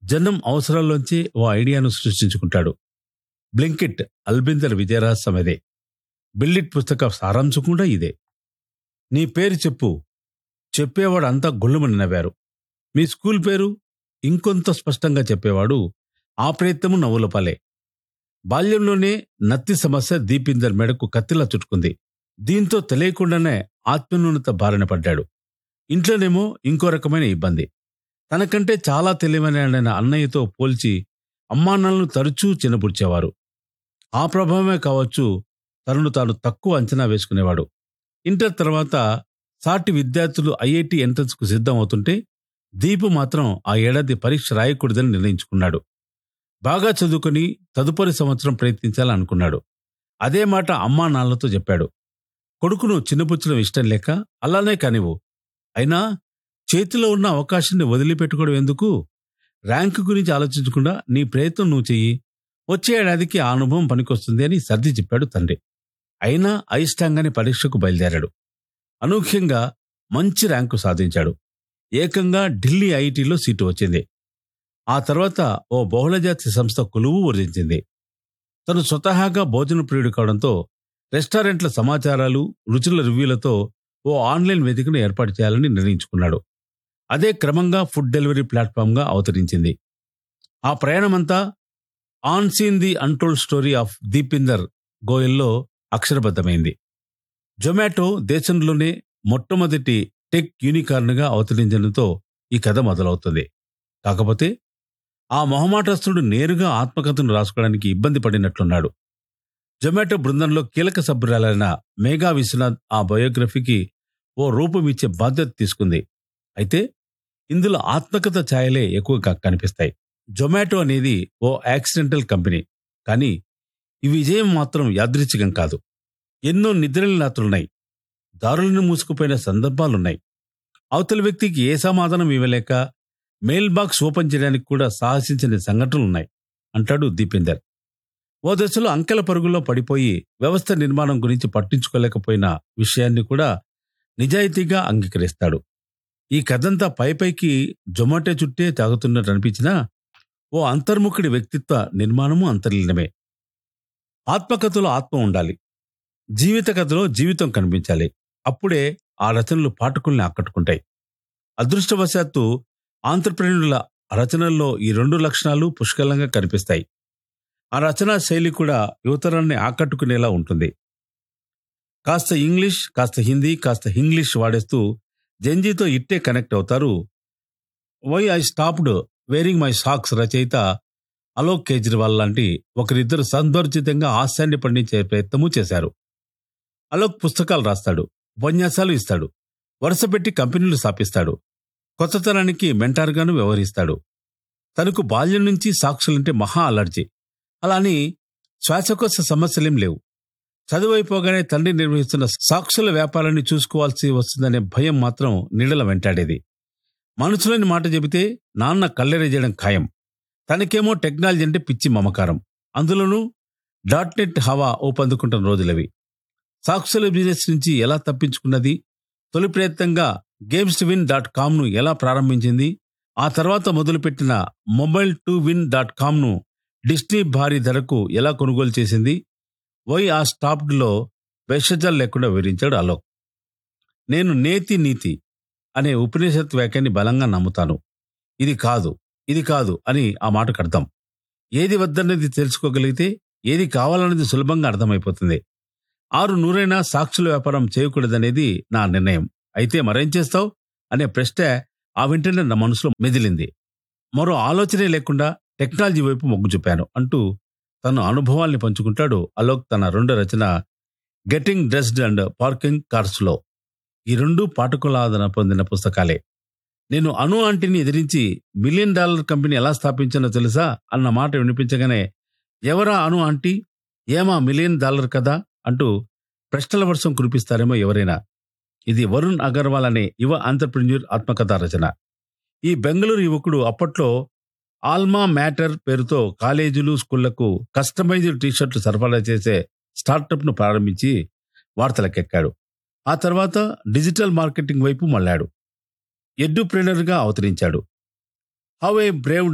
జనం అవసరాల్లోంచి ఓ ఐడియాను సృష్టించుకుంటాడు బ్లింకిట్ అల్బిందర్ విజయరహస్యం ఇదే బిల్లిట్ పుస్తక సారాంశం కూడా ఇదే నీ పేరు చెప్పు చెప్పేవాడు అంతా గొల్లుమని నవ్వారు మీ స్కూల్ పేరు ఇంకొంత స్పష్టంగా చెప్పేవాడు ఆ ప్రయత్నము నవ్వుల పాలే బాల్యంలోనే నత్తి సమస్య దీపిందర్ మెడకు కత్తిలా చుట్టుకుంది దీంతో తెలియకుండానే ఆత్మన్యూనత బారిన పడ్డాడు ఇంట్లోనేమో ఇంకో రకమైన ఇబ్బంది తనకంటే చాలా తెలివైన అన్నయ్యతో పోల్చి అమ్మానాన్నలను తరచూ చిన్నపుడ్చేవారు ఆ ప్రభావమే కావచ్చు తనను తాను తక్కువ అంచనా వేసుకునేవాడు ఇంటర్ తర్వాత సాటి విద్యార్థులు ఐఐటి ఎంట్రన్స్ కు సిద్ధం అవుతుంటే దీపు మాత్రం ఆ ఏడాది పరీక్ష రాయకూడదని నిర్ణయించుకున్నాడు బాగా చదువుకుని తదుపరి సంవత్సరం ప్రయత్నించాలనుకున్నాడు అదే మాట అమ్మా నాన్నలతో చెప్పాడు కొడుకును చిన్నపుచ్చడం ఇష్టం లేక అలానే కానివ్వు అయినా చేతిలో ఉన్న అవకాశాన్ని వదిలిపెట్టుకోవడం ఎందుకు ర్యాంకు గురించి ఆలోచించకుండా నీ ప్రయత్నం నువ్వు చెయ్యి వచ్చే ఏడాదికి ఆ అనుభవం పనికొస్తుంది అని సర్ది చెప్పాడు తండ్రి అయినా అయిష్టంగానే పరీక్షకు బయలుదేరాడు అనూహ్యంగా మంచి ర్యాంకు సాధించాడు ఏకంగా ఢిల్లీ ఐఐటిలో సీటు వచ్చింది ఆ తర్వాత ఓ బహుళజాతి సంస్థ కొలువు వర్ధించింది తను స్వతహాగా భోజన ప్రియుడు కావడంతో రెస్టారెంట్ల సమాచారాలు రుచుల రివ్యూలతో ఓ ఆన్లైన్ వేదికను ఏర్పాటు చేయాలని నిర్ణయించుకున్నాడు అదే క్రమంగా ఫుడ్ డెలివరీ ప్లాట్ఫామ్గా అవతరించింది ఆ ప్రయాణమంతా unseen the untold story of Deepinder గోయల్లో అక్షరబద్ధమైంది జొమాటో దేశంలోనే మొట్టమొదటి టెక్ యూనికార్న్గా అవతరించడంతో ఈ కథ మొదలవుతుంది కాకపోతే ఆ మొహమాటస్తుడు నేరుగా ఆత్మకథను రాసుకోవడానికి ఇబ్బంది పడినట్లున్నాడు జొమాటో బృందంలో కీలక సభ్యురాలైన మేఘా విశ్వనాథ్ ఆ బయోగ్రఫీకి ఓ రూపం ఇచ్చే బాధ్యత తీసుకుంది అయితే ఇందులో ఆత్మకథ ఛాయలే ఎక్కువగా కనిపిస్తాయి జొమాటో అనేది ఓ యాక్సిడెంటల్ కంపెనీ కానీ ఈ విజయం మాత్రం యాదృచ్ఛికం కాదు ఎన్నో నిద్రల రాత్రులున్నాయి దారులను మూసుకుపోయిన సందర్భాలున్నాయి అవతల వ్యక్తికి ఏ సమాధానం ఇవ్వలేక మెయిల్ బాక్స్ ఓపెన్ చేయడానికి కూడా సాహసించని సంఘటనలున్నాయి అంటాడు దీపేందర్ ఓ దశలో అంకెల పరుగుల్లో పడిపోయి వ్యవస్థ నిర్మాణం గురించి పట్టించుకోలేకపోయిన విషయాన్ని కూడా నిజాయితీగా అంగీకరిస్తాడు ఈ కథంతా పైపైకి జొమాటో చుట్టే తాగుతున్నట్టు అనిపించినా ఓ అంతర్ముఖుడి వ్యక్తిత్వ నిర్మాణము అంతర్లీనమే ఆత్మకథలో ఆత్మ ఉండాలి జీవిత కథలో జీవితం కనిపించాలి అప్పుడే ఆ రచనలు పాఠకుల్ని ఆకట్టుకుంటాయి అదృష్టవశాత్తు ఆంధ్రప్రేణుల రచనల్లో ఈ రెండు లక్షణాలు పుష్కలంగా కనిపిస్తాయి ఆ రచనా శైలి కూడా యువతరాన్ని ఆకట్టుకునేలా ఉంటుంది కాస్త ఇంగ్లీష్ కాస్త హిందీ కాస్త ఇంగ్లీష్ వాడేస్తూ జంజీతో ఇట్టే కనెక్ట్ అవుతారు why I stopped wearing my socks రచయిత అలోక్ కేజ్రీవాల్ లాంటి ఒకరిద్దరు సందర్జితంగా హాస్యాన్ని పండించే ప్రయత్నము చేశారు అలోక్ పుస్తకాలు రాస్తాడు ఉపన్యాసాలు ఇస్తాడు వరుసపెట్టి కంపెనీలు స్థాపిస్తాడు కొత్తతనానికి మెంటార్గాను వ్యవహరిస్తాడు తనకు బాల్యం నుంచి సాక్షులంటే మహా అలర్జీ అలా అని శ్వాసకోశ సమస్యలేం లేవు చదువైపోగానే తండ్రి నిర్వహిస్తున్న సాక్షుల వ్యాపారాన్ని చూసుకోవాల్సి వస్తుందనే భయం మాత్రం నీడల వెంటాడేది మనసులోని మాట చెబితే నాన్న కల్లెరేయడం ఖాయం తనకేమో టెక్నాలజీ అంటే పిచ్చి మమకారం అందులోనూ డాట్ నెట్ హవా ఊపందుకుంటున్న రోజులవి సాక్షుల బిజినెస్ నుంచి ఎలా తప్పించుకున్నది తొలి ప్రయత్నంగా గేమ్స్ టు విన్ డాట్ కామ్ను ఎలా ప్రారంభించింది ఆ తర్వాత మొదలుపెట్టిన మొబైల్ టు విన్ డాట్ కామ్ను డిస్నీ భారీ ధరకు ఎలా కొనుగోలు చేసింది వై ఆ స్టాప్డ్లో వెషజాలు లేకుండా వివరించాడు అలోక్ నేను నేతి నీతి అనే ఉపనిషత్ వ్యాఖ్యాన్ని బలంగా నమ్ముతాను ఇది కాదు ఇది కాదు అని ఆ మాటకు అర్థం ఏది వద్దన్నది తెలుసుకోగలిగితే ఏది కావాలన్నది సులభంగా అర్థమైపోతుంది ఆరు నూరైనా సాక్షుల వ్యాపారం చేయకూడదనేది నా నిర్ణయం అయితే మరేం చేస్తావు అనే ప్రశ్న ఆ వెంటనే నా మనసులో మెదిలింది మరో ఆలోచనే లేకుండా టెక్నాలజీ వైపు మొగ్గు చూపాను అంటూ తన అనుభవాల్ని పంచుకుంటాడు అలోక్ తన రెండో రచన గెటింగ్ డ్రెస్డ్ అండ్ పార్కింగ్ కార్స్లో ఈ రెండు పాఠకుల ఆదరణ పొందిన పుస్తకాలే నేను అను ఆంటీని ఎదిరించి మిలియన్ డాలర్ కంపెనీ ఎలా స్థాపించానో తెలుసా అన్న మాట వినిపించగానే ఎవరా అను ఆంటీ ఏమా మిలియన్ డాలర్ కదా అంటూ ప్రశ్నల వర్షం కురిపిస్తారేమో ఎవరైనా ఇది వరుణ్ అగర్వాల్ అనే యువ ఆంటర్ప్రెన్యూర్ ఆత్మకథా రచన ఈ బెంగళూరు యువకుడు అప్పట్లో ఆల్మా మ్యాటర్ పేరుతో కాలేజీలు స్కూళ్లకు కస్టమైజ్డ్ టీషర్ట్లు సరఫరా చేసే స్టార్టప్ను ప్రారంభించి వార్తలకెక్కాడు ఆ తర్వాత డిజిటల్ మార్కెటింగ్ వైపు మళ్ళాడు ఎడ్యుప్రెనర్గా అవతరించాడు హౌ ఏ బ్రేవ్